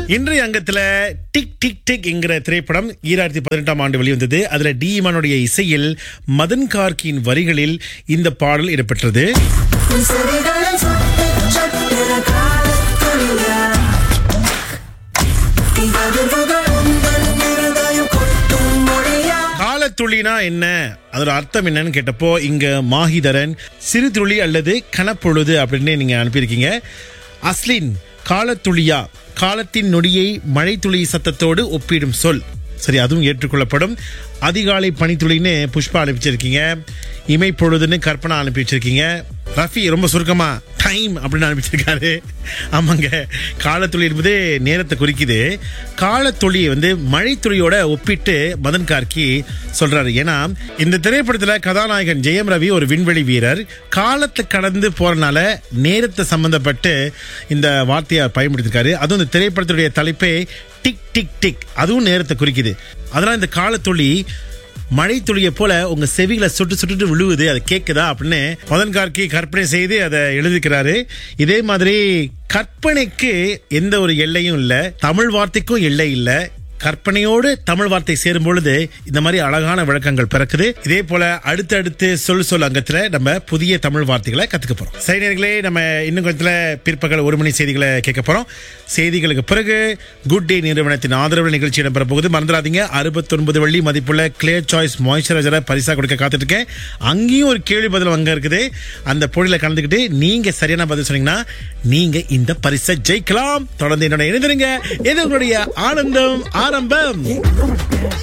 இன்றைய அங்கத்துல tick Tik tick என்கிற திரைப்படம் ஈராயிரத்தி பதினெட்டாம் ஆண்டு வெளிவந்தது அதுல டி இமானுடைய இசையில் மதன் கார்கியின் வரிகளில் இந்த பாடல் இடம்பெற்றது செவிகளில் சுட்டு சட்டின காலத்துளியா கதிர்வுகள் உங்கள் இருதயம் கொட்டும் மொழியா காலத்துளினா என்ன அதோட அர்த்தம் என்னன்னு கேட்டப்போ இங்க மாஹிதரன் சிறு துளி அல்லது கனப்பொழுது அப்படின்னு நீங்க அனுப்பியிருக்கீங்க அஸ்லின் காலத்துளியா காலத்தின் நொடியை மழைத்துளி சத்தத்தோடு ஒப்பிடும் சொல் சரி அதுவும் ஏற்றுக்கொள்ளப்படும் அதிகாலை பனித்துளின்னு புஷ்பா அனுப்பிச்சிருக்கீங்க இமை பொழுதுன்னு கற்பனா அனுப்பி வச்சிருக்கீங்க ரஃபி ரொம்ப சுருக்கமா டைம் அப்படின்னு அனுப்பிச்சிருக்காரு ஆமாங்க காலத்துளி என்பது நேரத்தை குறிக்குது காலத்துளி வந்து மழைத்துளியோட ஒப்பிட்டு மதன் கார்கி சொல்றாரு ஏன்னா இந்த திரைப்படத்துல கதாநாயகன் ஜெயம் ரவி ஒரு விண்வெளி வீரர் காலத்தை கடந்து போறனால நேரத்தை சம்பந்தப்பட்டு இந்த வார்த்தையை பயன்படுத்திருக்காரு அதுவும் இந்த திரைப்படத்துடைய தலைப்பே டிக் டிக் டிக் அதுவும் நேரத்தை குறிக்குது அதனால இந்த காலத்துளி மழை துளியை போல உங்க செவிகளை சுட்டு சுட்டுட்டு விழுவுது அதை கேக்குதா அப்படின்னு மதன் கார்கி கற்பனை செய்து அதை எழுதிக்கிறாரு இதே மாதிரி கற்பனைக்கு எந்த ஒரு எல்லையும் இல்ல தமிழ் வார்த்தைக்கும் எல்லை இல்ல கற்பனையோடு தமிழ் வார்த்தை சேரும் பொழுது இந்த மாதிரி அழகான விளக்கங்கள் பிறக்குது இதே போல அடுத்தடுத்து சொல் சொல் அங்கத்துல நம்ம புதிய தமிழ் வார்த்தைகளை கத்துக்க போறோம் சரி நேர்களே நம்ம இன்னும் கொஞ்சத்துல பிற்பகல் ஒரு மணி செய்திகளை கேட்க போறோம் செய்திகளுக்கு பிறகு குட் டே நிறுவனத்தின் ஆதரவு நிகழ்ச்சி இடம்பெற போகுது மறந்துடாதீங்க அறுபத்தொன்பது வெள்ளி மதிப்புள்ள கிளியர் சாய்ஸ் மாய்ஸ்சரைசரை பரிசா கொடுக்க காத்துட்டு இருக்கேன் அங்கேயும் ஒரு கேள்வி பதில் அங்க இருக்குது அந்த போட்டியில கலந்துக்கிட்டு நீங்க சரியான பதில் சொன்னீங்கன்னா நீங்க இந்த பரிசை ஜெயிக்கலாம் தொடர்ந்து என்னோட இணைந்திருங்க இது உங்களுடைய ஆனந்தம் ஆரம்பம்